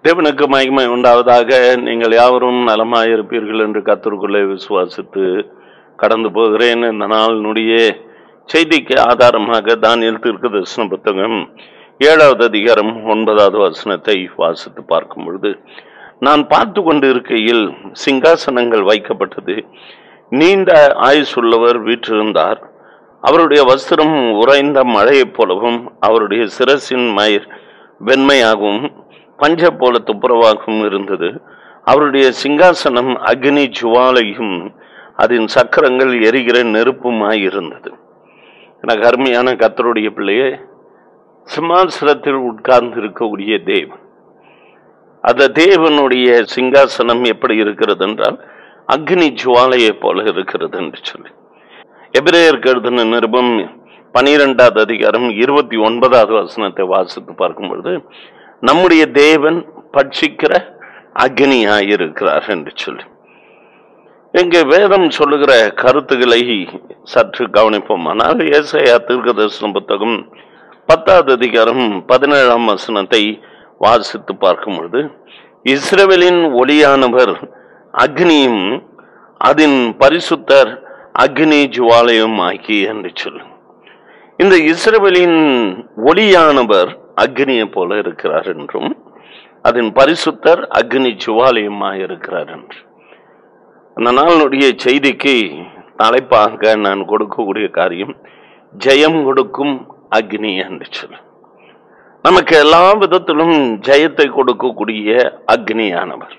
தேவனுக்கு மகிமை உண்டாவதாக நீங்கள் யாவரும் நலமாயிருப்பீர்கள் என்று கத்தருக்குள்ளே விசுவாசித்து கடந்து போகிறேன் இந்த நாளினுடைய செய்திக்கு ஆதாரமாக தானியல் தீர்க்க தரிசன புத்தகம் ஏழாவது அதிகாரம் ஒன்பதாவது வசனத்தை வாசித்து பார்க்கும் பொழுது நான் பார்த்து கொண்டு இருக்கையில் சிங்காசனங்கள் வைக்கப்பட்டது நீண்ட ஆயுசுள்ளவர் வீற்றிருந்தார் அவருடைய வஸ்திரம் உறைந்த மழையைப் போலவும் அவருடைய சிரசின் மயிர் வெண்மையாகவும் பஞ்ச போல துப்புரவாகவும் இருந்தது அவருடைய சிங்காசனம் அக்னி ஜுவாலையும் அதன் சக்கரங்கள் எரிகிற நெருப்புமாய் இருந்தது எனக்கு அருமையான கத்தருடைய பிள்ளையே சிம்மாசனத்தில் உட்கார்ந்து இருக்கக்கூடிய தேவன் அந்த தேவனுடைய சிங்காசனம் எப்படி இருக்கிறது என்றால் அக்னி ஜுவாலையைப் போல இருக்கிறது என்று சொல்லி எபிரேயருக்கு எழுதின நிருபம் பனிரெண்டாவது அதிகாரம் இருபத்தி ஒன்பதாவது வசனத்தை வாசித்து பார்க்கும் பொழுது நம்முடைய தேவன் பட்சிக்கிற அக்னியாயிருக்கிறார் என்று சொல்லி இங்கே வேதம் சொல்லுகிற கருத்துக்களை சற்று கவனிப்போம் ஆனால் ஏசையா தீர்க்கதர்சன புத்தகம் பத்தாவது அதிகாரம் பதினேழாம் வசனத்தை வாசித்து பார்க்கும் பொழுது இஸ்ரவேலின் ஒளியானவர் அக்னியும் அதன் பரிசுத்தர் அக்னி ஜுவாலயம் ஆக்கி என்று சொல்லு இந்த இஸ்ரவேலின் ஒளியானவர் அக்னியை போல இருக்கிறார் என்றும் அதன் பரிசுத்தர் அக்னி ஜுவாலயமாக இருக்கிறார் என்று அந்த நாளினுடைய செய்திக்கு தலைப்பாக நான் கொடுக்கக்கூடிய காரியம் ஜெயம் கொடுக்கும் அக்னி என்று சொல்லு நமக்கு எல்லா விதத்திலும் ஜெயத்தை கொடுக்கக்கூடிய அக்னியானவர்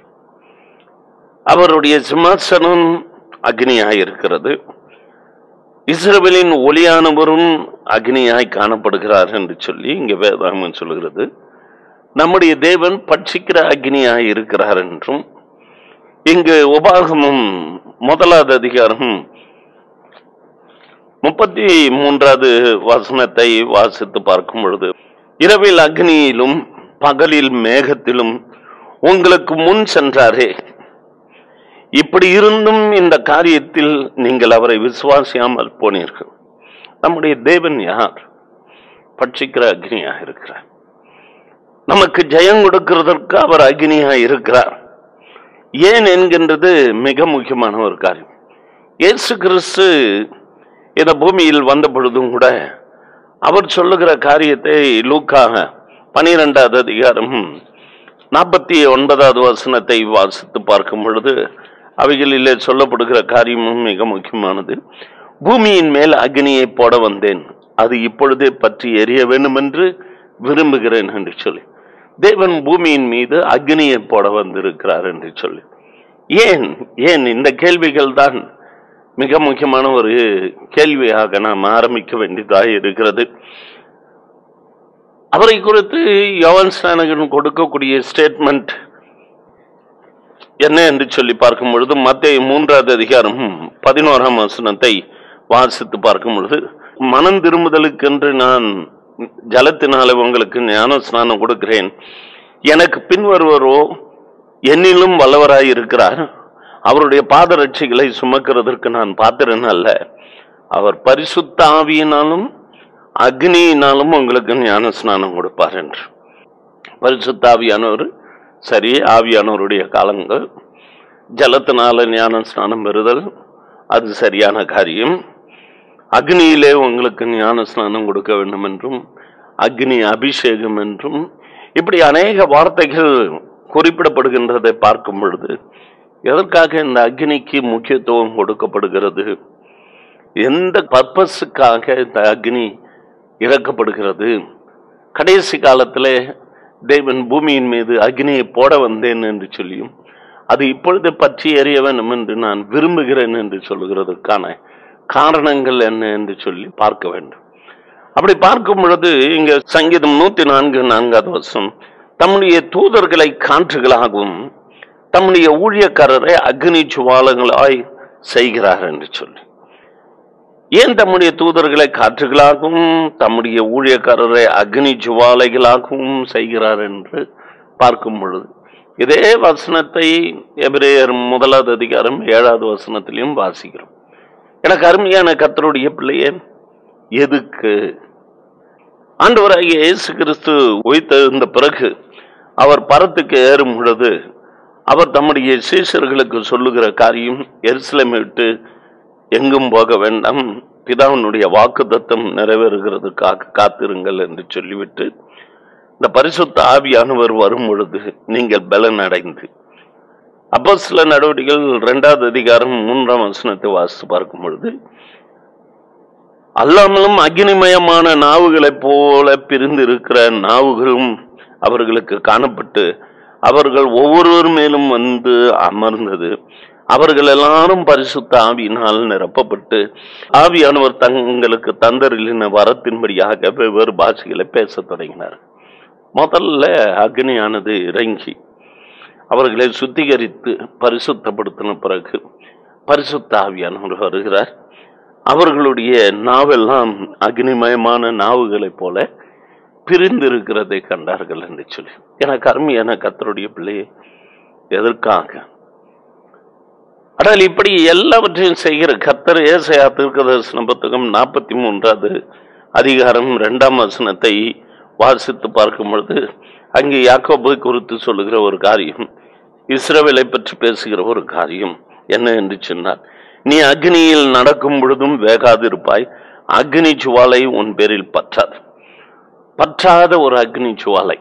அவருடைய சிம்மாசனம் அக்னியாய் இருக்கிறது இஸ்ரவேலின் ஒளியானவரும் அக்னியாய் காணப்படுகிறார் என்று சொல்லி இங்க வேதாகமன் சொல்கிறது நம்முடைய தேவன் பட்சிக்கிற அக்னியாய் இருக்கிறார் என்றும் இங்கு உபாகமும் முதலாவது அதிகாரம் முப்பத்தி மூன்றாவது வசனத்தை வாசித்து பார்க்கும் பொழுது இரவில் அக்னியிலும் பகலில் மேகத்திலும் உங்களுக்கு முன் சென்றாரே இப்படி இருந்தும் இந்த காரியத்தில் நீங்கள் அவரை விசுவாசியாமல் போனீர்கள் நம்முடைய தேவன் யார் பட்சிக்கிற அக்னியாக இருக்கிறார் நமக்கு ஜெயம் கொடுக்கிறதற்கு அவர் அக்னியாக இருக்கிறார் ஏன் என்கின்றது மிக முக்கியமான ஒரு காரியம் இயேசு கிறிஸ்து இந்த பூமியில் வந்த பொழுதும் கூட அவர் சொல்லுகிற காரியத்தை லூக்காக பனிரெண்டாவது அதிகாரம் நாற்பத்தி ஒன்பதாவது வசனத்தை வாசித்து பார்க்கும் பொழுது அவைகளிலே சொல்லப்படுகிற காரியமும் மிக முக்கியமானது பூமியின் மேல் அக்னியை போட வந்தேன் அது இப்பொழுதே பற்றி எரிய வேண்டும் என்று விரும்புகிறேன் என்று சொல்லி தேவன் பூமியின் மீது அக்னியை போட வந்திருக்கிறார் என்று சொல்லி ஏன் ஏன் இந்த கேள்விகள் தான் மிக முக்கியமான ஒரு கேள்வியாக நாம் ஆரம்பிக்க வேண்டியதாக இருக்கிறது அவரை குறித்து யோவன் ஸ்நானகன் கொடுக்கக்கூடிய ஸ்டேட்மெண்ட் என்ன என்று சொல்லி பார்க்கும் பொழுது மத்திய மூன்றாவது அதிகாரம் பதினோராம் வசனத்தை வாசித்து பார்க்கும் பொழுது மனம் திரும்புதலுக்கென்று நான் ஜலத்தினால உங்களுக்கு ஞான ஸ்நானம் கொடுக்கிறேன் எனக்கு பின்வருவரோ என்னிலும் வல்லவராய் இருக்கிறார் அவருடைய பாதரட்சிகளை சுமக்கிறதற்கு நான் பாத்திரன் அல்ல அவர் பரிசுத்த ஆவியினாலும் அக்னியினாலும் உங்களுக்கு ஞான ஸ்நானம் கொடுப்பார் என்று பரிசுத்த ஆவியானவர் சரி ஆவியானவருடைய காலங்கள் ஜலத்தினால ஞான ஸ்நானம் பெறுதல் அது சரியான காரியம் அக்னியிலே உங்களுக்கு ஞான ஸ்நானம் கொடுக்க வேண்டும் என்றும் அக்னி அபிஷேகம் என்றும் இப்படி அநேக வார்த்தைகள் குறிப்பிடப்படுகின்றதை பார்க்கும் பொழுது எதற்காக இந்த அக்னிக்கு முக்கியத்துவம் கொடுக்கப்படுகிறது எந்த பர்பஸுக்காக இந்த அக்னி இறக்கப்படுகிறது கடைசி காலத்திலே தேவன் பூமியின் மீது அக்னியை போட வந்தேன் என்று சொல்லியும் அது இப்பொழுது பற்றி எறிய வேண்டும் என்று நான் விரும்புகிறேன் என்று சொல்லுகிறதுக்கான காரணங்கள் என்ன என்று சொல்லி பார்க்க வேண்டும் அப்படி பார்க்கும் பொழுது இங்க சங்கீதம் நூத்தி நான்கு நான்காவது வருஷம் தம்முடைய தூதர்களை காற்றுகளாகவும் தம்முடைய ஊழியக்காரரை அக்னி சுவாலங்களாய் செய்கிறார் என்று சொல்லி ஏன் தம்முடைய தூதர்களை காற்றுகளாகவும் தம்முடைய ஊழியக்காரரை அக்னி ஜுவாலைகளாகவும் செய்கிறார் என்று பார்க்கும் பொழுது இதே வசனத்தை எபிரேயர் முதலாவது அதிகாரம் ஏழாவது வசனத்திலையும் வாசிக்கிறோம் எனக்கு அருமையான கத்தருடைய பிள்ளையே எதுக்கு ஆண்டவராகிய இயேசு கிறிஸ்து உயிர்த்தெழுந்த பிறகு அவர் பரத்துக்கு ஏறும் பொழுது அவர் தம்முடைய சீஷர்களுக்கு சொல்லுகிற காரியம் எருசலேமை விட்டு எங்கும் போக வேண்டாம் பிதாவினுடைய வாக்கு தத்தம் நிறைவேறுகிறதுக்காக காத்திருங்கள் என்று சொல்லிவிட்டு இந்த பரிசுத்த ஆவியானவர் வரும் பொழுது நீங்கள் பலன் அடைந்து அப்போ சில நடவடிக்கைகள் இரண்டாவது அதிகாரம் மூன்றாம் வசனத்தை வாசித்து பார்க்கும் பொழுது அல்லாமலும் அக்னிமயமான நாவுகளைப் போல பிரிந்து இருக்கிற நாவுகளும் அவர்களுக்கு காணப்பட்டு அவர்கள் ஒவ்வொருவர் மேலும் வந்து அமர்ந்தது அவர்கள் எல்லாரும் பரிசுத்த ஆவியினால் நிரப்பப்பட்டு ஆவியானவர் தங்களுக்கு தந்தரிலின வரத்தின்படியாக வெவ்வேறு பாஷைகளை பேசத் தொடங்கினார் முதல்ல அக்னியானது இறங்கி அவர்களை சுத்திகரித்து பரிசுத்தப்படுத்தின பிறகு பரிசுத்த ஆவியானவர் வருகிறார் அவர்களுடைய நாவெல்லாம் அக்னிமயமான நாவுகளைப் போல பிரிந்திருக்கிறதை கண்டார்கள் என்று சொல்லி எனக்கு அருமையான கத்தருடைய பிள்ளையை எதற்காக ஆனால் இப்படி எல்லாவற்றையும் செய்கிற கத்தர் ஏசையா தீர்க்கதரிசன புத்தகம் நாற்பத்தி மூன்றாவது அதிகாரம் இரண்டாம் வசனத்தை வாசித்து பார்க்கும் பொழுது அங்கே யாக்கோபை குறித்து சொல்லுகிற ஒரு காரியம் இஸ்ரவேலை பற்றி பேசுகிற ஒரு காரியம் என்ன என்று சொன்னார் நீ அக்னியில் நடக்கும் பொழுதும் வேகாதிருப்பாய் அக்னி சுவாலை உன் பேரில் பற்றாது பற்றாத ஒரு அக்னி சுவாலை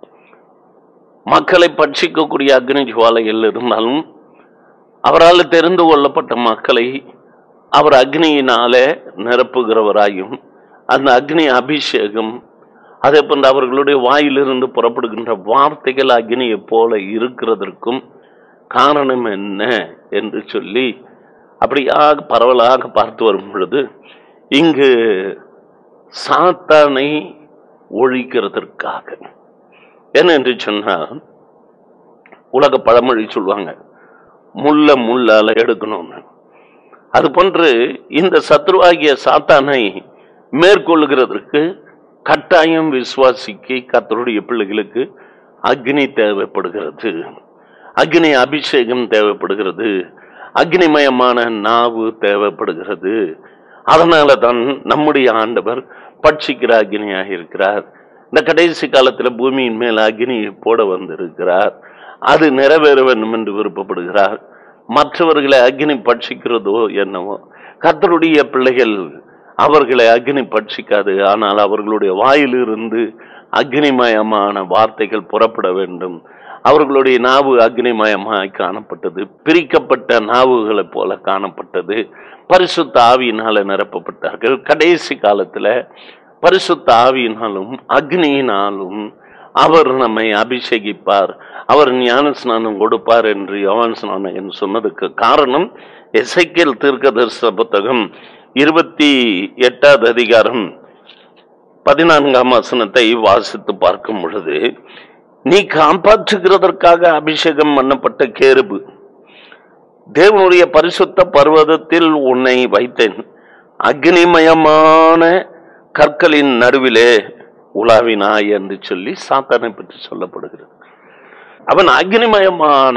மக்களை பட்சிக்கக்கூடிய அக்னி ஜுவாலைகள் இருந்தாலும் அவரால் தெரிந்து கொள்ளப்பட்ட மக்களை அவர் அக்னியினாலே நிரப்புகிறவராயும் அந்த அக்னி அபிஷேகம் அதே போன்று அவர்களுடைய வாயிலிருந்து புறப்படுகின்ற வார்த்தைகள் அக்னியைப் போல இருக்கிறதற்கும் காரணம் என்ன என்று சொல்லி அப்படியாக பரவலாக பார்த்து வரும் பொழுது இங்கு சாத்தானை ஒழிக்கிறதற்காக என்ன என்று சொன்னால் உலக பழமொழி சொல்லுவாங்க முள்ள முள்ளால எடுக்கணும்னு அது போன்று இந்த சத்ருவாகிய சாத்தானை மேற்கொள்ளுகிறதற்கு கட்டாயம் விசுவாசிக்கு கத்தருடைய பிள்ளைகளுக்கு அக்னி தேவைப்படுகிறது அக்னி அபிஷேகம் தேவைப்படுகிறது அக்னிமயமான நாவு தேவைப்படுகிறது அதனால தான் நம்முடைய ஆண்டவர் பட்சிக்கிற அக்னியாக இருக்கிறார் இந்த கடைசி காலத்துல பூமியின் மேல் அக்னியை போட வந்திருக்கிறார் அது நிறைவேற வேண்டும் என்று விருப்பப்படுகிறார் மற்றவர்களை அக்னி பட்சிக்கிறதோ என்னவோ கர்த்தருடைய பிள்ளைகள் அவர்களை அக்னி பட்சிக்காது ஆனால் அவர்களுடைய வாயிலிருந்து அக்னிமயமான வார்த்தைகள் புறப்பட வேண்டும் அவர்களுடைய நாவு அக்னிமயமாய் காணப்பட்டது பிரிக்கப்பட்ட நாவுகளைப் போல காணப்பட்டது பரிசுத்த ஆவியினால நிரப்பப்பட்டார்கள் கடைசி காலத்துல பரிசுத்த ஆவியினாலும் அக்னியினாலும் அவர் நம்மை அபிஷேகிப்பார் அவர் ஞான ஸ்நானம் கொடுப்பார் என்று யோவான் ஸ்நானகன் சொன்னதுக்கு காரணம் எசைக்கேல் தீர்க்கதரிசன புத்தகம் இருபத்தி எட்டாவது அதிகாரம் பதினான்காம் வசனத்தை வாசித்து பார்க்கும் பொழுது நீ காப்பாற்றுகிறதற்காக அபிஷேகம் பண்ணப்பட்ட கேருபு தேவனுடைய பரிசுத்த பர்வதத்தில் உன்னை வைத்தேன் அக்னிமயமான கற்களின் நடுவிலே உலாவினாய் என்று சொல்லி சாத்தானை பற்றி சொல்லப்படுகிறது அவன் அக்னிமயமான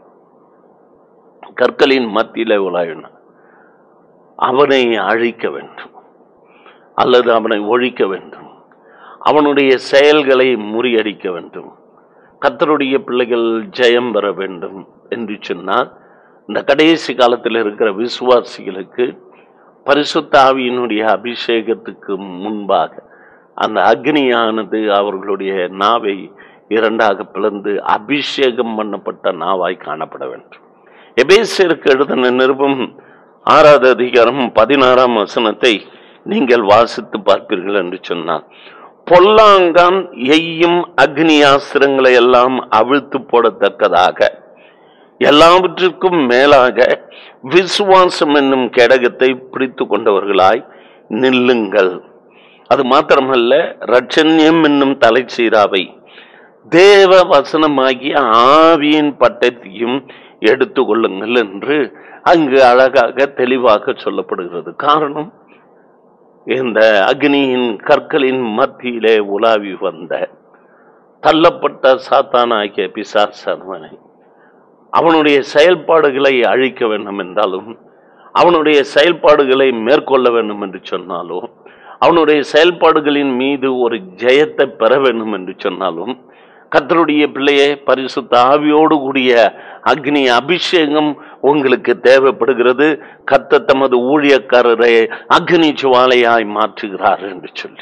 கற்களின் மத்தியிலே உலாவினான் அவனை அழிக்க வேண்டும் அல்லது அவனை ஒழிக்க வேண்டும் அவனுடைய செயல்களை முறியடிக்க வேண்டும் கத்தருடைய பிள்ளைகள் ஜெயம் பெற வேண்டும் என்று சொன்னால் இந்த கடைசி காலத்தில் இருக்கிற விசுவாசிகளுக்கு பரிசுத்த ஆவியினுடைய அபிஷேகத்துக்கு முன்பாக அந்த அக்னியானது அவர்களுடைய நாவை இரண்டாக பிளந்து அபிஷேகம் பண்ணப்பட்ட நாவாய் காணப்பட வேண்டும் எபேசியருக்கு எழுதின நிருபம் ஆறாவது அதிகாரம் பதினாறாம் வசனத்தை நீங்கள் வாசித்து பார்ப்பீர்கள் என்று சொன்னார் பொல்லாங்கான் எய்யும் அக்னியாசிரங்களை எல்லாம் அவிழ்த்து போடத்தக்கதாக எல்லாவற்றிற்கும் மேலாக விசுவாசம் என்னும் கேடகத்தை பிடித்து கொண்டவர்களாய் நில்லுங்கள் அது மாத்திரமல்ல ரட்சண்யம் என்னும் தலைச்சீராவை தேவ வசனமாகிய ஆவியின் பட்டத்தையும் எடுத்து கொள்ளுங்கள் என்று அங்கு அழகாக தெளிவாக சொல்லப்படுகிறது காரணம் இந்த அக்னியின் கற்களின் மத்தியிலே உலாவி வந்த தள்ளப்பட்ட சாத்தானாகிய பிசாசனவனை அவனுடைய செயல்பாடுகளை அழிக்க வேண்டும் என்றாலும் அவனுடைய செயல்பாடுகளை மேற்கொள்ள வேண்டும் என்று சொன்னாலும் அவனுடைய செயல்பாடுகளின் மீது ஒரு ஜெயத்தை பெற வேண்டும் என்று சொன்னாலும் கர்த்தருடைய பிள்ளையே பரிசுத்த ஆவியோடு கூடிய அக்னி அபிஷேகம் உங்களுக்கு தேவைப்படுகிறது கர்த்தர் தமது ஊழியக்காரரை அக்னி ஜுவாலையாய் மாற்றுகிறார் என்று சொல்லி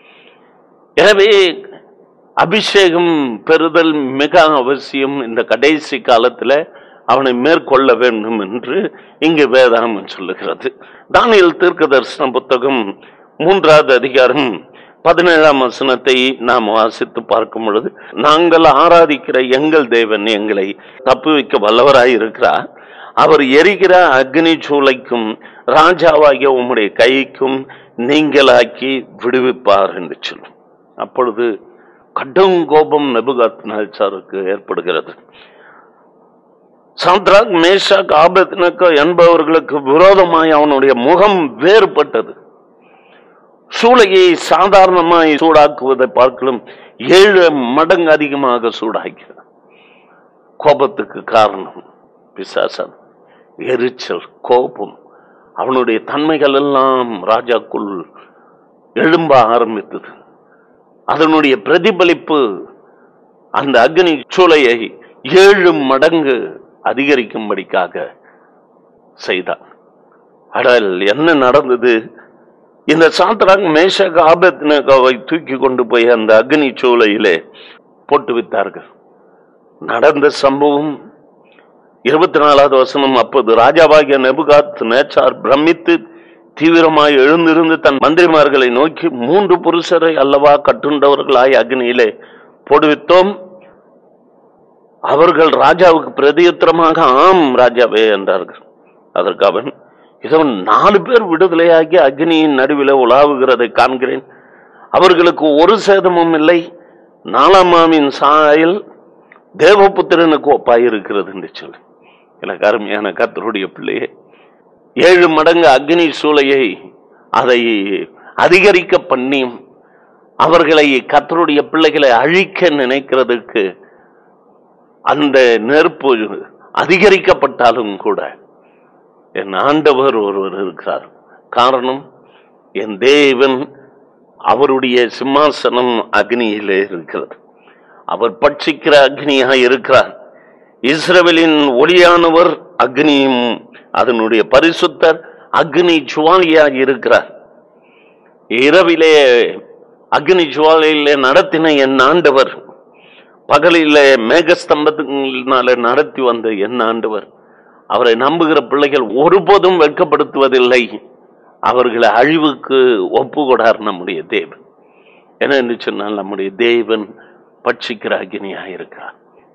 எனவே அபிஷேகம் பெறுதல் மிக அவசியம் இந்த கடைசி காலத்துல அவனை மேற்கொள்ள வேண்டும் என்று இங்கு வேதாகம் சொல்லுகிறது தானியல் தீர்க்க தரிசன புத்தகம் மூன்றாவது அதிகாரம் பதினேழாம் வசனத்தை நாம் வாசித்து பார்க்கும் பொழுது நாங்கள் ஆராதிக்கிற எங்கள் தேவன் எங்களை தப்புவிக்க வல்லவராய் இருக்கிறார் அவர் எரிகிற அக்னி சூளைக்கும் ராஜாவாகிய உம்முடைய கைக்கும் நீங்களாக்கி விடுவிப்பார் என்று சொல்லும் அப்பொழுது கடும் கோபம் நெபுகாத் நேச்சாருக்கு ஏற்படுகிறது சாத்ராக் மேஷாக் ஆபத்னக்கோ என்பவர்களுக்கு விரோதமாய் அவனுடைய முகம் வேறுபட்டது சூளையை சாதாரணமாய் சூடாக்குவதை பார்க்கலும் ஏழு மடங்கு அதிகமாக சூடாக்கிறார் கோபத்துக்கு காரணம் பிசாசன் எரிச்சல் கோபம் அவனுடைய தன்மைகள் எல்லாம் ராஜாக்குள் எழும்ப ஆரம்பித்தது அதனுடைய பிரதிபலிப்பு அந்த அக்னி சூளையை ஏழு மடங்கு அதிகரிக்கும்படிக்காக செய்தான் அடல் என்ன நடந்தது இந்த சாத்ராங் மேஷக ஆபத்னகாவை தூக்கி கொண்டு போய் அந்த அக்னி சூளையிலே போட்டு வித்தார்கள் நடந்த சம்பவம் இருபத்தி நாலாவது வசனம் அப்போது ராஜாவாகிய நெபுகாத் நேச்சார் பிரமித்து தீவிரமாய் எழுந்திருந்து தன் மந்திரிமார்களை நோக்கி மூன்று புருஷரை அல்லவா கட்டுண்டவர்களாய் அக்னியிலே போடுவித்தோம் அவர்கள் ராஜாவுக்கு பிரதியுத்தரமாக ஆம் ராஜாவே என்றார்கள் அதற்கு அவன் இதோ நாலு பேர் விடுதலையாகி அக்னியின் நடுவில் உலாவுகிறதை காண்கிறேன் அவர்களுக்கு ஒரு சேதமும் இல்லை நாலாமாமின் சாயல் தேவபுத்திரனுக்கு ஒப்பாயிருக்கிறது என்று சொல்லி எனக்கு அருமையான கர்த்தருடைய பிள்ளையே ஏழு மடங்கு அக்னி சூளையை அதை அதிகரிக்க பண்ணி அவர்களை கர்த்தருடைய பிள்ளைகளை அழிக்க நினைக்கிறதுக்கு அந்த நெருப்பு அதிகரிக்கப்பட்டாலும் கூட என் ஆண்டவர் ஒருவர் இருக்கிறார் காரணம் என் தேவன் அவருடைய சிம்மாசனம் அக்னியிலே இருக்கிறது அவர் பட்சிக்கிற அக்னியாக இருக்கிறார் இஸ்ரவேலின் ஒளியானவர் அக்னியும் அதனுடைய பரிசுத்தர் அக்னி ஜுவாலியாக இருக்கிறார் இரவிலே அக்னி ஜுவாலையிலே நடத்தின என் ஆண்டவர் பகலிலே மேகஸ்தம்பத்தினால நடத்தி வந்த என் ஆண்டவர் அவரை நம்புகிற பிள்ளைகள் ஒருபோதும் வெட்கப்படுத்துவதில்லை அவர்களை அழிவுக்கு ஒப்பு கொடார் நம்முடைய தேவன் என்ன என்று சொன்னால் நம்முடைய தேவன் பட்சிக்கிற அக்னியாக இருக்கிறார்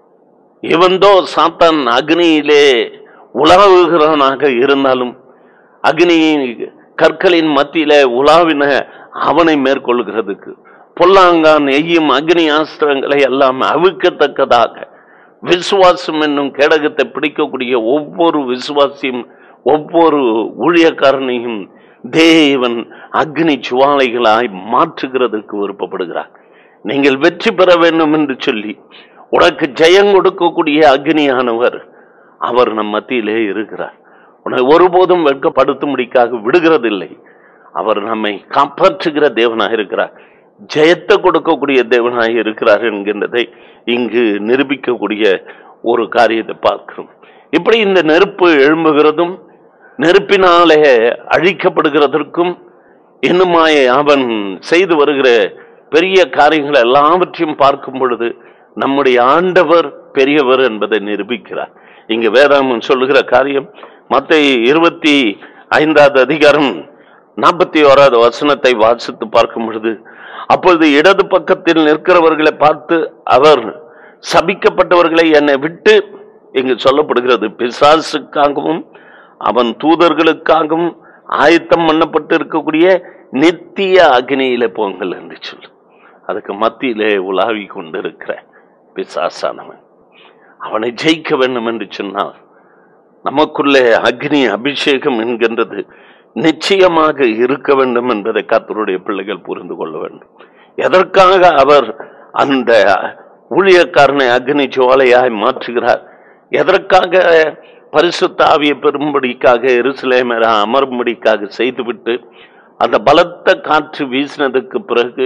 இவந்தோ சாத்தான் அக்னியிலே உலாவுகிறவனாக இருந்தாலும் அக்னி கற்களின் மத்தியில உலாவின அவனை மேற்கொள்கிறதுக்கு பொல்லாங்கான் எய்யும் அக்னி ஆஸ்திரங்களை எல்லாம் அவிக்கத்தக்கதாக விசுவாசம் என்னும் கேடகத்தை பிடிக்கக்கூடிய ஒவ்வொரு விசுவாசியும் ஒவ்வொரு ஊழியக்காரனையும் தேவன் அக்னி சுவாலைகளாய் மாற்றுகிறதுக்கு விருப்பப்படுகிறார் நீங்கள் வெற்றி பெற வேண்டும் என்று சொல்லி உனக்கு ஜெயம் கொடுக்கக்கூடிய அக்னியானவர் அவர் நம் மத்தியிலே இருக்கிறார் உன்னை ஒருபோதும் வெட்கப்படுத்தும்படிக்காக விடுகிறதில்லை அவர் நம்மை காப்பாற்றுகிற தேவனாக இருக்கிறார் ஜெயத்தை கொடுக்கக்கூடிய தேவனாக இருக்கிறார் என்கின்றதை இங்கு நிரூபிக்கக்கூடிய ஒரு காரியத்தை பார்க்கிறோம் இப்படி இந்த நெருப்பு எழும்புகிறதும் நெருப்பினாலே அழிக்கப்படுகிறதற்கும் இன்னுமாய் அவன் செய்து வருகிற பெரிய காரியங்கள் எல்லாவற்றையும் பார்க்கும் பொழுது நம்முடைய ஆண்டவர் பெரியவர் என்பதை நிரூபிக்கிறார் இங்கு வேதாமன் சொல்லுகிற காரியம் மத்த இருபத்தி ஐந்தாவது அதிகாரம் நாற்பத்தி ஓராவது வசனத்தை வாசித்து பார்க்கும் பொழுது அப்பொழுது இடது பக்கத்தில் நிற்கிறவர்களை பார்த்து அவர் சபிக்கப்பட்டவர்களை என்னை விட்டு இங்கு சொல்லப்படுகிறது பிசாசுக்காகவும் அவன் தூதர்களுக்காகவும் ஆயத்தம் பண்ணப்பட்டு இருக்கக்கூடிய நித்திய அக்னியில போங்கள் என்று சொல்லு அதுக்கு மத்தியிலே உலாவி கொண்டிருக்கிற பிசாசானவன் அவனை ஜெயிக்க வேண்டும் என்று சொன்னால் நமக்குள்ளே அக்னி அபிஷேகம் என்கின்றது நிச்சயமாக இருக்க வேண்டும் என்பதை கர்த்தருடைய பிள்ளைகள் புரிந்து கொள்ள வேண்டும் எதற்காக அவர் அந்த ஊழியக்காரனை அக்னி ஜுவாலையாய் மாற்றுகிறார் எதற்காக பரிசுத்த ஆவியை பெறும்படிக்காக எருசலேமர அமரும்படிக்காக செய்துவிட்டு அந்த பலத்த காற்று வீசினதுக்கு பிறகு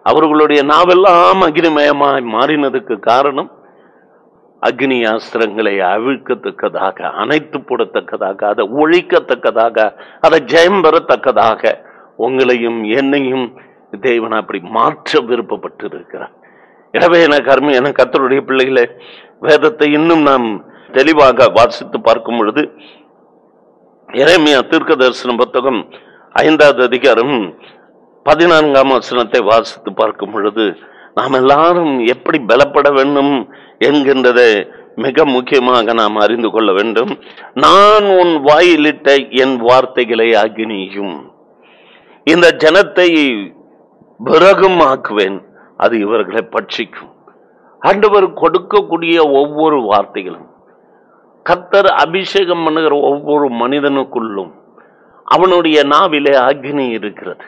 அவர்களுடைய நாவெல்லாம் அக்னிமயமாய் மாறினதுக்கு காரணம் அக்னி அஸ்திரங்களை அவிழ்க்கத்தக்கதாக அணைத்து போடத்தக்கதாக அதை ஒழிக்கத்தக்கதாக அதை ஜெயம் பெறத்தக்கதாக உங்களையும் என்னையும் தேவன் அப்படி மாற்ற விருப்பப்பட்டு இருக்கிறார் எனவே எனக்கு அருமை என கத்தருடைய பிள்ளைகளை வேதத்தை இன்னும் நாம் தெளிவாக வாசித்து பார்க்கும் பொழுது இறைமையா தீர்க்க தரிசன புத்தகம் ஐந்தாவது அதிகாரம் பதினான்காம் வசனத்தை வாசித்து பார்க்கும் பொழுது நாம் எல்லாரும் எப்படி பலப்பட வேண்டும் என்கின்றதை மிக முக்கியமாக நாம் அறிந்து கொள்ள வேண்டும் நான் உன் வாயிலிட்ட என் வார்த்தைகளை அக்னியும் இந்த ஜனத்தை விறகும் ஆக்குவேன் அது இவர்களை பட்சிக்கும் ஆண்டவர் கொடுக்கக்கூடிய ஒவ்வொரு வார்த்தைகளும் கத்தர் அபிஷேகம் பண்ணுகிற ஒவ்வொரு மனிதனுக்குள்ளும் அவனுடைய நாவிலே அக்னி இருக்கிறது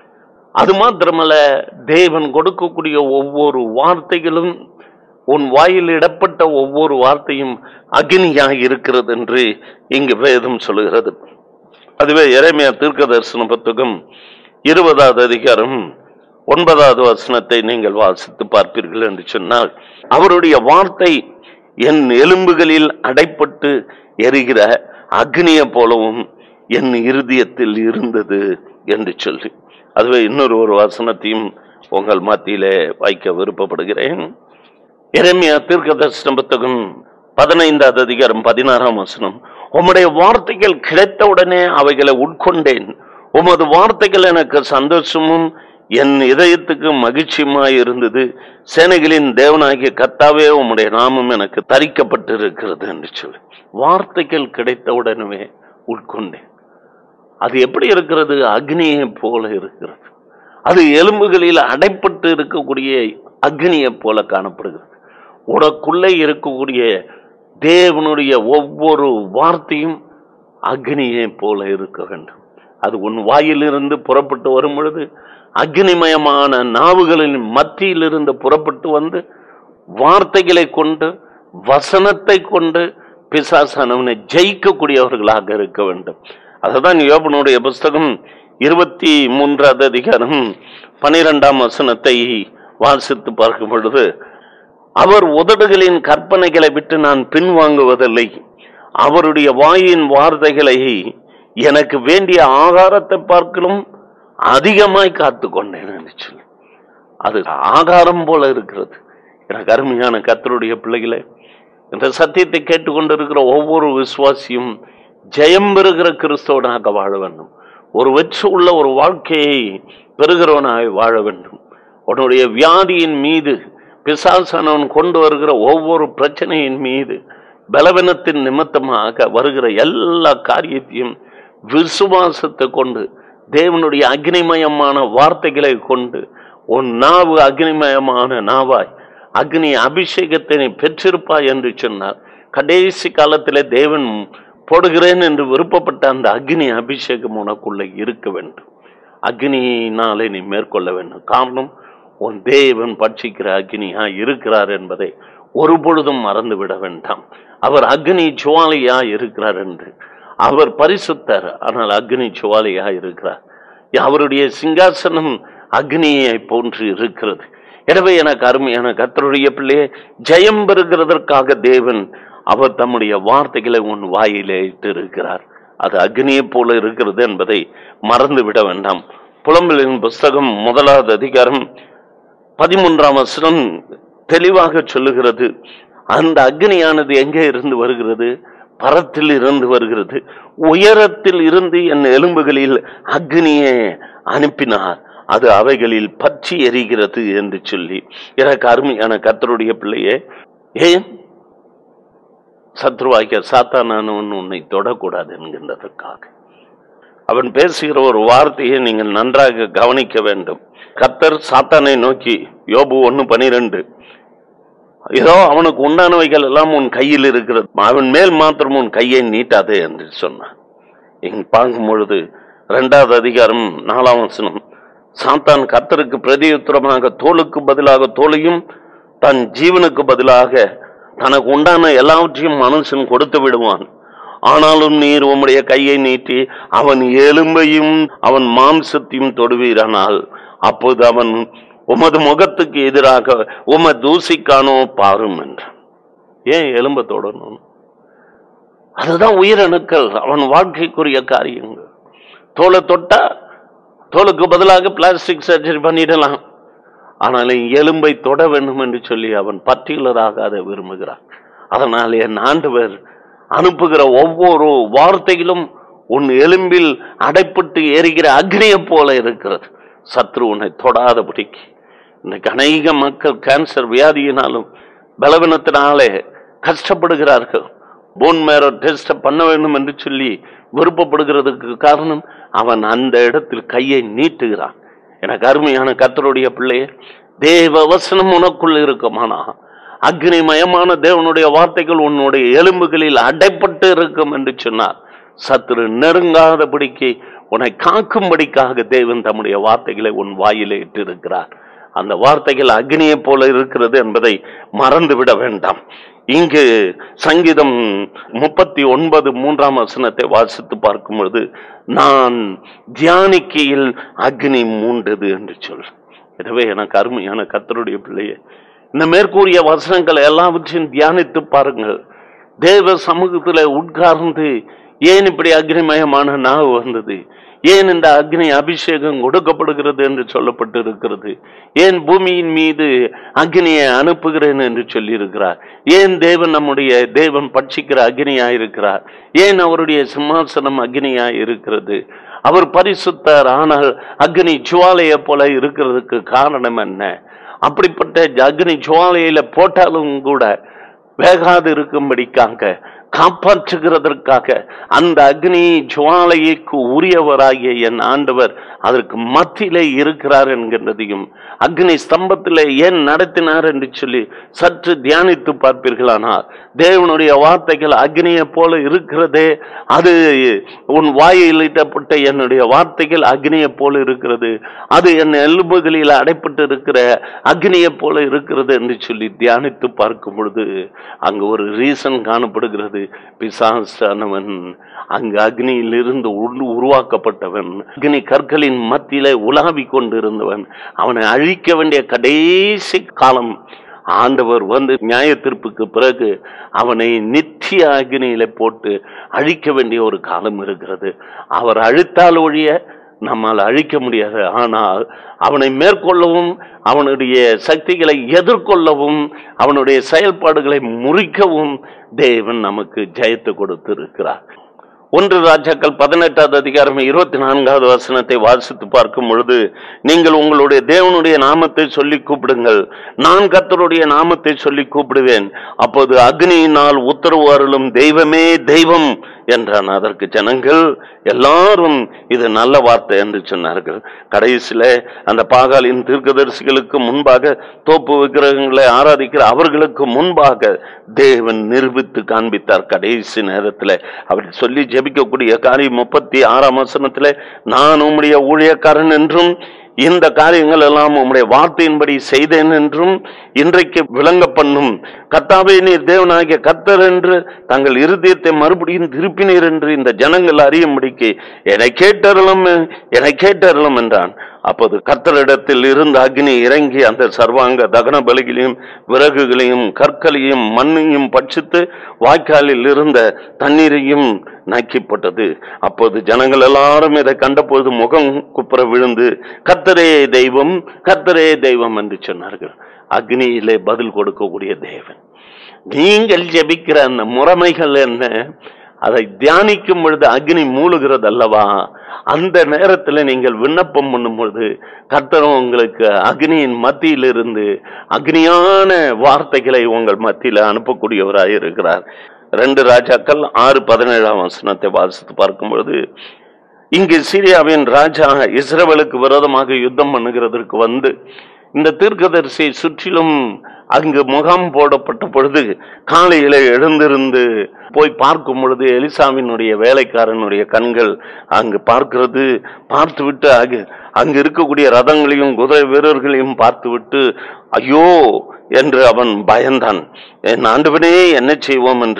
அது மாத்திரமல்ல தேவன் கொடுக்கக்கூடிய ஒவ்வொரு வார்த்தைகளும் உன் வாயில் இடப்பட்ட ஒவ்வொரு வார்த்தையும் அக்னியாக இருக்கிறது என்று இங்கு வேதம் சொல்லுகிறது அதுவே இறைமையா தீர்க்க தரிசன புத்தகம் இருபதாவது அதிகாரம் ஒன்பதாவது வசனத்தை நீங்கள் வாசித்து பார்ப்பீர்கள் என்று சொன்னால் அவருடைய வார்த்தை என் எலும்புகளில் அடைப்பட்டு எரிகிற அக்னிய போலவும் என் இருதயத்தில் இருந்தது என்று சொல்லி அதுவே இன்னொரு ஒரு வசனத்தையும் உங்கள் மத்தியிலே வைக்க விருப்பப்படுகிறேன் எரேமியா தீர்க்க தரிசன புத்தகம் பதினைந்தாவது அதிகாரம் பதினாறாம் வசனம் உம்முடைய வார்த்தைகள் கிடைத்தவுடனே அவைகளை உட்கொண்டேன் உமது வார்த்தைகள் எனக்கு சந்தோஷமும் என் இதயத்துக்கு மகிழ்ச்சியுமாய் இருந்தது சேனைகளின் தேவனாகிய கர்த்தாவே உம்முடைய நாமம் எனக்கு தரிக்கப்பட்டிருக்கிறது என்று சொல்லி வார்த்தைகள் கிடைத்தவுடனே உட்கொண்டேன் அது எப்படி இருக்கிறது அக்னியை போல இருக்கிறது அது எலும்புகளில் அடைப்பட்டு இருக்கக்கூடிய அக்னியை போல காணப்படுகிறது உனக்குள்ளே இருக்கக்கூடிய தேவனுடைய ஒவ்வொரு வார்த்தையும் அக்னியை போல இருக்க வேண்டும் அது உன் வாயிலிருந்து புறப்பட்டு வரும் பொழுது அக்னிமயமான நாவுகளின் மத்தியிலிருந்து புறப்பட்டு வந்து வார்த்தைகளை கொண்டு வசனத்தை கொண்டு பிசாசானவனை ஜெயிக்கக்கூடியவர்களாக இருக்க வேண்டும் அதுதான் யோபனுடைய புஸ்தகம் இருபத்தி மூன்றாவது அதிகாரம் பனிரெண்டாம் வசனத்தை வாசித்து பார்க்கும் பொழுது அவர் உதடுகளின் கற்பனைகளை விட்டு நான் பின்வாங்குவதில்லை அவருடைய வாயின் வார்த்தைகளை எனக்கு வேண்டிய ஆகாரத்தை பார்க்கலும் அதிகமாய் காத்து கொண்டேன் என்று சொல்லி அது ஆகாரம் போல இருக்கிறது எனக்கு அருமையான கத்தருடைய பிள்ளைகளை இந்த சத்தியத்தை கேட்டுக்கொண்டிருக்கிற ஒவ்வொரு விசுவாசியும் ஜெயம் பெறுகிற கிறிஸ்தவனாக வாழ வேண்டும் ஒரு வெற்றி உள்ள ஒரு வாழ்க்கையை பெறுகிறவனாக வாழ வேண்டும் உன்னுடைய வியாதியின் மீது பிசாசானவன் கொண்டு வருகிற ஒவ்வொரு பிரச்சனையின் மீது பலவீனத்தின் நிமித்தமாக வருகிற எல்லா காரியத்தையும் விசுவாசத்தை கொண்டு தேவனுடைய அக்னிமயமான வார்த்தைகளை கொண்டு உன் நாவு அக்னிமயமான நாவாய் அக்னி அபிஷேகத்தை நீ பெற்றிருப்பாய் என்று சொன்னார் கடைசி காலத்திலே தேவன் போடுகிறேன் என்று விருப்பப்பட்ட அந்த அக்னி அபிஷேகம் உனக்குள்ள இருக்க வேண்டும் அக்னியினாலே நீ மேற்கொள்ள வேண்டும் காரணம் உன் தேவன் பட்சிக்கிற அக்னியா இருக்கிறார் என்பதை ஒரு பொழுதும் மறந்து விட வேண்டாம் அவர் அக்னி ஜுவாலியா இருக்கிறார் என்று அவர் பரிசுத்தர் ஆனால் அக்னி ஜுவாலியா இருக்கிறார் அவருடைய சிங்காசனம் அக்னியை போன்று இருக்கிறது எனவே எனக்கு அருமையான கத்தருடைய பிள்ளையே ஜெயம் பெறுகிறதற்காக தேவன் அவர் தம்முடைய வார்த்தைகளை உன் வாயிலே இட்டு இருக்கிறார் அது அக்னியை போல இருக்கிறது என்பதை மறந்து விட வேண்டாம் புலம்பலின் புஸ்தகம் முதலாவது அதிகாரம் பதிமூன்றாம் வசனம் தெளிவாக சொல்லுகிறது அந்த அக்னியானது எங்கே இருந்து வருகிறது பரத்தில் இருந்து வருகிறது உயரத்தில் இருந்து என் எலும்புகளில் அக்னியை அனுப்பினார் அது அவைகளில் பற்றி எரிகிறது என்று சொல்லி எனக்கு அருமையான கத்தருடைய பிள்ளையே ஏன் சத்ருவாகிய சாத்தானவன் உன்னை தொடக்கூடாது என்கின்றதற்காக அவன் பேசுகிற ஒரு வார்த்தையை நீங்கள் நன்றாக கவனிக்க வேண்டும் கத்தர் சாத்தானை நோக்கி யோபு ஒன்னு பனிரெண்டு ஏதோ அவனுக்கு உண்டானவைகள் எல்லாம் உன் கையில் இருக்கிறது அவன் மேல் மாத்திரம் உன் கையை நீட்டாதே என்று சொன்னான் இங்க பார்க்கும் பொழுது இரண்டாவது அதிகாரம் நாலாம் வசனம் சாத்தான் கர்த்தருக்கு பிரதியுத்தரமாக தோளுக்கு பதிலாக தோலையும் தன் ஜீவனுக்கு பதிலாக தனக்கு உண்டான எல்லாவற்றையும் மனுஷன் கொடுத்து விடுவான் ஆனாலும் நீர் உம்முடைய கையை நீட்டி அவன் எலும்பையும் அவன் மாம்சத்தையும் தொடுவீரானால் அப்போது அவன் உமது முகத்துக்கு எதிராக உம தூசிக்கானோ பாரும் என்றான் ஏன் எலும்ப தொடரணும் அதுதான் உயிரணுக்கள் அவன் வாழ்க்கைக்குரிய காரியங்கள் தோலை தொட்டா தோலுக்கு பதிலாக பிளாஸ்டிக் சர்ஜரி பண்ணிடலாம் ஆனால் எலும்பை தொட வேண்டும் என்று சொல்லி அவன் பர்டிகுலராக அதை விரும்புகிறான் அதனால் என் ஆண்டவர் அனுப்புகிற ஒவ்வொரு வார்த்தையிலும் உன் எலும்பில் அடைப்பட்டு எரிகிற அக்னியை போல இருக்கிறது சத்ரு உன்னை தொடாதபடிக்கு இன்னைக்கு அநேக மக்கள் கேன்சர் வியாதியினாலும் பலவீனத்தினாலே கஷ்டப்படுகிறார்கள் போன் மேரோ டெஸ்ட் பண்ண வேண்டும் என்று சொல்லி விருப்பப்படுகிறதுக்கு காரணம் அவன் அந்த இடத்தில் கையை நீட்டுகிறான் எனக்கு அருமையான கர்த்தருடைய பிள்ளையே தேவ வசனம் உனக்குள் இருக்குமானா அக்னிமயமான தேவனுடைய வார்த்தைகள் உன்னுடைய எலும்புகளில் அடைப்பட்டு இருக்கும் என்று சொன்னார் சத்துரு நெருங்காதபடிக்கு உன்னை காக்கும்படிக்காக தேவன் தம்முடைய வார்த்தைகளை உன் வாயிலே இட்டிருக்கிறார் அந்த வார்த்தைகள் அக்னியைப் போல இருக்கிறது என்பதை மறந்துவிட வேண்டாம் இங்கு சங்கீதம் முப்பத்தி ஒன்பது மூன்றாம் வசனத்தை வாசித்து பார்க்கும் பொழுது நான் தியானிக்கையில் அக்னி மூண்டது என்று சொல் எனவே எனக்கு அருமையான கத்தருடைய பிள்ளையே இந்த மேற்கூறிய வசனங்களை எல்லாவற்றையும் தியானித்து பாருங்கள் தேவ சமூகத்தில் உட்கார்ந்து ஏன் இப்படி அக்னிமயமான நாவு வந்தது ஏன் இந்த அக்னி அபிஷேகம் கொடுக்கப்படுகிறது என்று சொல்லப்பட்டு இருக்கிறது ஏன் பூமியின் மீது அக்னியை அனுப்புகிறேன் என்று சொல்லி இருக்கிறார் ஏன் தேவன் நம்முடைய தேவன் பட்சிக்கிற அக்னியாய் இருக்கிறார் ஏன் அவருடைய சிம்மாசனம் அக்னியாய் இருக்கிறது அவர் பரிசுத்தர் ஆனால் அக்னி ஜுவாலையை போல இருக்கிறதுக்கு காரணம் என்ன அப்படிப்பட்ட அக்னி ஜுவாலையில போட்டாலும் கூட வேகாது இருக்கும்படிக்காக காப்பாற்றுகிறதற்காக அந்த அக்னி ஜுவாலைக்கு உரியவராகிய என் ஆண்டவர் அதற்கு மத்தியிலே இருக்கிறார் என்கின்றதையும் அக்னி ஸ்தம்பத்திலே ஏன் நடத்தினார் என்று சொல்லி சற்று தியானித்து பார்ப்பீர்களானால் தேவனுடைய வார்த்தைகள் அக்னியை போல இருக்கிறதே அது உன் வாயில் இட்டப்பட்ட என்னுடைய வார்த்தைகள் அக்னியை போல இருக்கிறது அது என் எலும்புகளில் அடைப்பட்டு இருக்கிற அக்னியை போல இருக்கிறது என்று சொல்லி தியானித்து பார்க்கும் பொழுது அங்கு ஒரு ரீசன் காணப்படுகிறது பிசாசானவன் அங்கு அக்னியிலிருந்து உரு- உருவாக்கப்பட்டவன் அக்னி கற்களின் மத்தியிலே உலாவிக் கொண்டிருந்தவன் அவனை அழிக்க வேண்டிய கடைசி காலம் ஆண்டவர் வந்து நியாய தீர்ப்புக்கு பிறகு அவனை நித்திய அக்னியில போட்டு அழிக்க வேண்டிய ஒரு காலம் இருக்கிறது அவர் அழித்தால் ஒழிய நம்மால் அழிக்க முடியாது ஆனால் அவனை மேற்கொள்ளவும் அவனுடைய சக்திகளை எதிர்கொள்ளவும் அவனுடைய செயல்பாடுகளை முறிக்கவும் தேவன் நமக்கு ஜெயத்தை கொடுத்திருக்கிறார் ஒன்று ராஜாக்கள் பதினெட்டாவது அதிகாரம் இருபத்தி நான்காவது வசனத்தை வாசித்து பார்க்கும் பொழுது நீங்கள் உங்களுடைய தேவனுடைய நாமத்தை சொல்லி கூப்பிடுங்கள் நான் கர்த்தருடைய நாமத்தை சொல்லி கூப்பிடுவேன் அப்போது அக்னியினால் உத்தரவு அருளும் தெய்வமே தெய்வம் என்றான் அதற்கு ஜனங்கள் எல்லாரும் இது நல்ல வார்த்தை என்று சொன்னார்கள் கடைசியில அந்த பாகாலின் தீர்க்கதரிசிகளுக்கு முன்பாக தோப்பு விக்கிரகங்களை ஆராதிக்கிற அவர்களுக்கு முன்பாக தேவன் நிரூபித்து காண்பித்தார் கடைசி நேரத்துல அவர் சொல்லி ஜெபிக்கக்கூடிய காரியம் முப்பத்தி ஆறாம் வசனத்துல நான் உம்முடைய ஊழியக்காரன் என்றும் இந்த காரியங்கள் எல்லாம் உம்முடைய வார்த்தையின்படி செய்தேன் என்றும் இன்றைக்கு விளங்க பண்ணும் கர்த்தாவே நீர் தேவனாகிய கர்த்தர் என்று தங்கள் இருதயத்தை மறுபடியும் திருப்பினீர் என்று இந்த ஜனங்கள் அறியும்படிக்கு என்னை கேட்டருளும் என்னை கேட்டருளும் என்றான் அப்போது கர்த்தரிடத்தில் இருந்த அக்னி இறங்கி அந்த சர்வாங்க தகன பலிகளையும் விறகுகளையும் கற்களையும் மண்ணையும் பட்சித்து வாய்க்காலில் இருந்த தண்ணீரையும் நக்கிப்பட்டது அப்போது ஜனங்கள் எல்லாரும் இதை கண்டபோது முகம் குப்புற விழுந்து கர்த்தரே தெய்வம் கர்த்தரே தெய்வம் என்று சொன்னார்கள் அக்னியிலே பதில் கொடுக்கக்கூடிய தேவன் நீங்கள் ஜெபிக்கிற அந்த முறைமைகள் என்ன அதை தியானிக்கும் பொழுது அக்னி மூழுகிறது அல்லவா அந்த நேரத்தில் நீங்கள் விண்ணப்பம் பண்ணும் பொழுது கர்த்தரும் உங்களுக்கு அக்னியின் மத்தியிலிருந்து அக்னியான வார்த்தைகளை உங்கள் மத்தியில் அனுப்பக்கூடியவராய் இருக்கிறார் ரெண்டு ராஜாக்கள் ஆறு பதினேழாம் வசனத்தை வாசித்து பார்க்கும் பொழுது இங்கு சீரியாவின் ராஜா இஸ்ரவேலுக்கு விரோதமாக யுத்தம் பண்ணுகிறதற்கு வந்து இந்த தீர்க்கதரிசியை சுற்றிலும் அங்கு முகாம் போடப்பட்ட பொழுது காலையில எழுந்திருந்து போய் பார்க்கும் பொழுது எலிசாவினுடைய வேலைக்காரனுடைய கண்கள் அங்கு பார்க்கிறது பார்த்துவிட்டு அங்கு அங்கு இருக்கக்கூடிய ரதங்களையும் குதிரை வீரர்களையும் பார்த்துவிட்டு ஐயோ என்று அவன் பயந்தான் என் ஆண்டவனே என்ன செய்வோம் என்று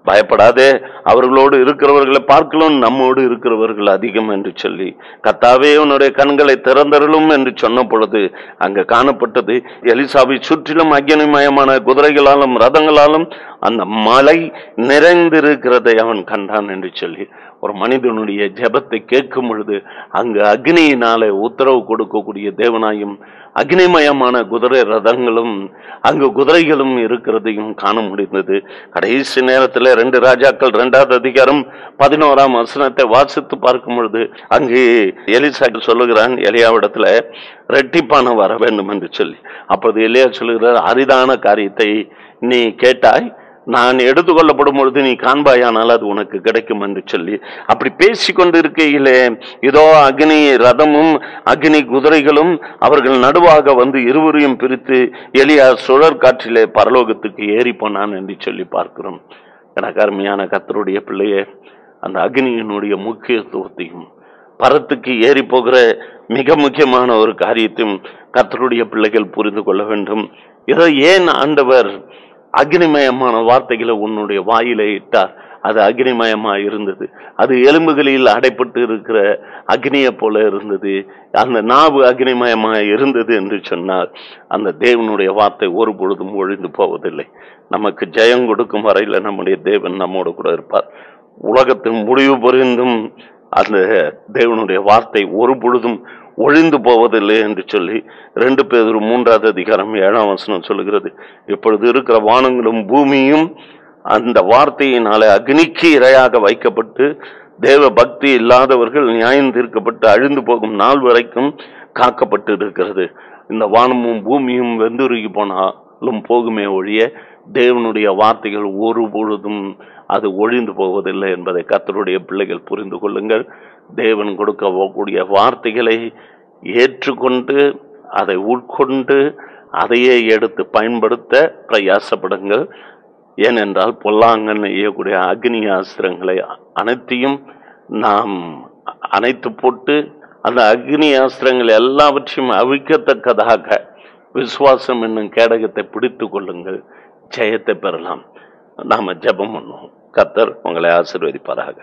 பயப்படாதே அவர்களோடு இருக்கிறவர்களை பார்க்கலாம் நம்மோடு இருக்கிறவர்கள் அதிகம் என்று சொல்லி கத்தாவே உன்னுடைய கண்களை திறந்தருளும் என்று சொன்ன பொழுது அங்க காணப்பட்டது எலிசாவை சுற்றிலும் அக்னிமயமான குதிரைகளாலும் ரதங்களாலும் அந்த மலை நிறைந்திருக்கிறதை அவன் கண்டான் என்று சொல்லி ஒரு மனிதனுடைய ஜெபத்தை கேட்கும் பொழுது அங்கு அக்னியினாலே உத்தரவு கொடுக்கக்கூடிய தேவனாயும் அக்னிமயமான குதிரை ரதங்களும் அங்கு குதிரைகளும் இருக்கிறதையும் காண முடிந்தது கடைசி நேரத்தில் ரெண்டு ராஜாக்கள் ரெண்டாவது அதிகாரம் பதினோராம் வசனத்தை வாசித்து பார்க்கும் பொழுது அங்கு எலிசா சொல்லுகிறான் எலியாவிடத்துல ரெட்டிப்பான வர வேண்டும் என்று சொல்லி அப்போது எலியா சொல்லுகிறார் அரிதான காரியத்தை நீ கேட்டாய் நான் எடுத்துக்கொள்ளப்படும் பொழுது நீ காண்பாயானால் அது உனக்கு கிடைக்கும் என்று சொல்லி அப்படி பேசிக்கொண்டு இருக்கையிலே இதோ அக்னி ரதமும் அக்னி குதிரைகளும் அவர்கள் நடுவாக வந்து இருவரையும் பிரித்து எலியா சுழற் காற்றிலே பரலோகத்துக்கு ஏறி போனான் என்று சொல்லி பார்க்கிறோம் எனக்கு அருமையான கத்தருடைய பிள்ளையே அந்த அக்னியினுடைய முக்கியத்துவத்தையும் பரத்துக்கு ஏறி போகிற மிக முக்கியமான ஒரு காரியத்தையும் கத்தருடைய பிள்ளைகள் புரிந்து கொள்ள வேண்டும் இதை ஏன் ஆண்டவர் அக்னிமயமான வார்த்தைகளை உன்னுடைய வாயிலே இட்டார் அது அக்னிமயமா இருந்தது அது எலும்புகளில் அடைப்பட்டு இருக்கிற அக்னியை போல இருந்தது அந்த நாவு அக்னிமயமா இருந்தது என்று சொன்னால் அந்த தேவனுடைய வார்த்தை ஒரு பொழுதும் ஒழிந்து போவதில்லை நமக்கு ஜெயம் கொடுக்கும் வரையில நம்முடைய தேவன் நம்மோடு கூட இருப்பார் உலகத்தின் முடிவு புரிந்தும் அந்த தேவனுடைய வார்த்தை ஒரு பொழுதும் ஒழிந்து போவதில்லை என்று சொல்லி ரெண்டு பேர் மூன்றாவது அதிகாரம் ஏழாம் வசனம் சொல்லுகிறது இப்பொழுது இருக்கிற வானங்களும் பூமியும் அந்த வார்த்தையினாலே அக்னிக்கு இரையாக வைக்கப்பட்டு தேவ பக்தி இல்லாதவர்கள் நியாயம் தீர்க்கப்பட்டு அழிந்து போகும் நாள் வரைக்கும் காக்கப்பட்டு இருக்கிறது இந்த வானமும் பூமியும் வெந்துருகி போனாலும் போகுமே ஒழிய தேவனுடைய வார்த்தைகள் ஒரு பொழுதும் அது ஒழிந்து போவதில்லை என்பதை கர்த்தருடைய பிள்ளைகள் புரிந்து கொள்ளுங்கள் தேவன் கொடுக்கக்கூடிய வார்த்தைகளை ஏற்றுக்கொண்டு அதை உட்கொண்டு அதையே எடுத்து பயன்படுத்த பிரயாசப்படுங்கள் ஏனென்றால் பொல்லாங்கன் செய்யக்கூடிய அக்னி ஆஸ்திரங்களை அனைத்தையும் நாம் அணைத்து போட்டு அந்த அக்னி ஆஸ்திரங்கள் எல்லாவற்றையும் அவிக்கத்தக்கதாக விசுவாசம் என்னும் கேடகத்தை பிடித்து கொள்ளுங்கள் ஜெயத்தை பெறலாம் நாம ஜெபம் பண்ணுவோம் கத்தர் உங்களை ஆசீர்வதிப்பாராக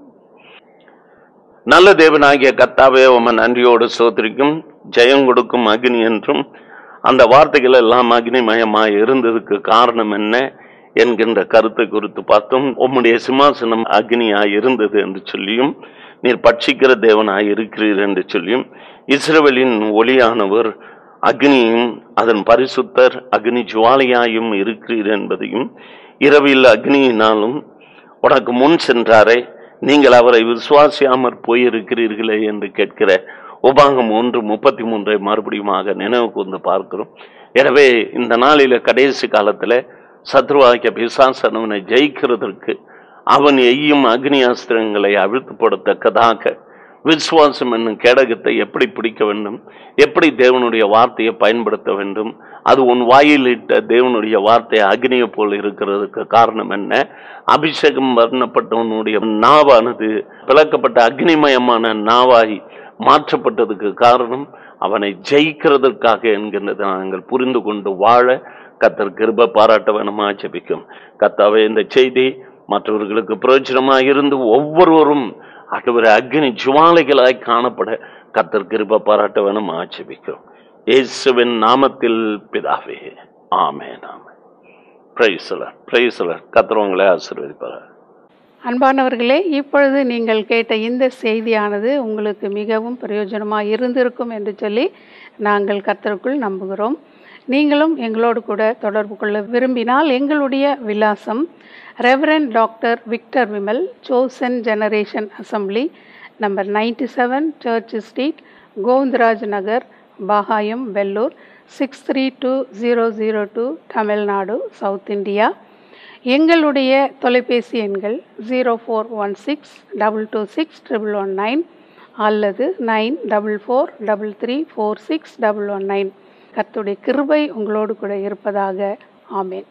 நல்ல தேவனாகிய கத்தாவே உம நன்றியோடு சோதரிக்கும் ஜெயம் கொடுக்கும் அக்னி என்றும் அந்த வார்த்தைகள் எல்லாம் அக்னிமயமாய் இருந்ததுக்கு காரணம் என்ன என்கின்ற கருத்தை குறித்து பார்த்தோம் உம்முடைய சிம்மாசனம் அக்னியாய் இருந்தது என்று சொல்லியும் நீர் பட்சிக்கிற தேவனாய் இருக்கிறீர் என்று சொல்லியும் இஸ்ரவேலின் ஒளியானவர் அக்னியும் அதன் பரிசுத்தர் அக்னி ஜுவாலியாயும் இருக்கிறீர் என்பதையும் இரவில் அக்னியினாலும் உனக்கு முன் சென்றாரே நீங்கள் அவரை விசுவாசியாமற் போயிருக்கிறீர்களே என்று கேட்கிற உபாகம் ஒன்று முப்பத்தி மூன்றை மறுபடியுமாக நினைவு கூர்ந்து பார்க்கிறோம் எனவே இந்த நாளில கடைசி காலத்துல சத்ருவாக்கிய பிசாசனவனை ஜெயிக்கிறதற்கு அவன் எய்யும் அக்னி அஸ்திரங்களை அவிழ்த்து போடத்தக்கதாக விசுவாசம் என்னும் கேடகத்தை எப்படி பிடிக்க வேண்டும் எப்படி தேவனுடைய வார்த்தையை பயன்படுத்த வேண்டும் அது உன் வாயிலிட்ட தேவனுடைய வார்த்தை அக்னியை போல் இருக்கிறதுக்கு காரணம் என்ன அபிஷேகம் வர்ணப்பட்டவனுடைய நாவானது பிளக்கப்பட்ட அக்னிமயமான நாவாய் மாற்றப்பட்டதுக்கு காரணம் அவனை ஜெயிக்கிறதற்காக என்கின்றதை நாங்கள் புரிந்து கொண்டு வாழ கத்தர் கிருப பாராட்ட வேணுமா ஜெபிக்கும் கத்தாவே இந்த செய்தி மற்றவர்களுக்கு பிரயோஜனமாக இருந்து ஒவ்வொருவரும் ஆண்டவரை அக்னி ஜுவாலைகளாய் காணப்பட கத்தர் கிருப பாராட்ட வேணும் ஆட்சேபிக்கிறோம் இயேசுவின் நாமத்தில் பிதாவே ஆமென் ஆமென் பிரைசலர் பிரைசலர் கத்தர் உங்களை ஆசீர்வதிப்பார் அன்பானவர்களே இப்பொழுது நீங்கள் கேட்ட இந்த செய்தியானது உங்களுக்கு மிகவும் பிரயோஜனமாக இருந்திருக்கும் என்று சொல்லி நாங்கள் கர்த்தருக்குள் நம்புகிறோம் நீங்களும் எங்களோடு கூட தொடர்பு கொள்ள விரும்பினால் எங்களுடைய விலாசம் reverend doctor Victor Vimal Sosan generation assembly number ninety seven church street Govindaraj Nagar Bagayam Vellore six three two zero zero two Tamil Nadu south India எங்களுடைய தொலைபேசி எண்கள் zero four one six double two six triple one nine அல்லது nine double four double three four six double one nine கர்த்தருடைய கிருபை உங்களோடு கூட இருப்பதாக ஆமேன்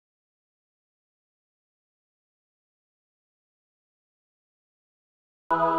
ஆ